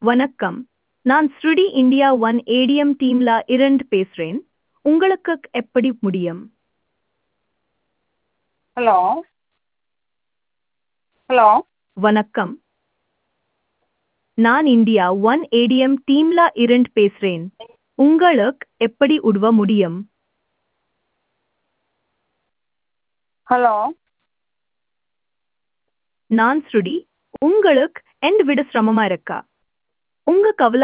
வணக்கம் நான் ஸ்ருடி இந்தியா ஒன் ஏடிஎம் டீம்ல இருந்து பேசுறேன் உங்களுக்கு எப்படி முடியும் ஹலோ ஹலோ வணக்கம் நான் இந்தியா ஒன் ஏடிஎம் டீம்ல இருந்து பேசுறேன் உங்களுக்கு எப்படி உதவ முடியும் ஹலோ நான் ஸ்ருடி உங்களுக்கு எந்த விட சிரமமா இருக்கா உங்க கவலை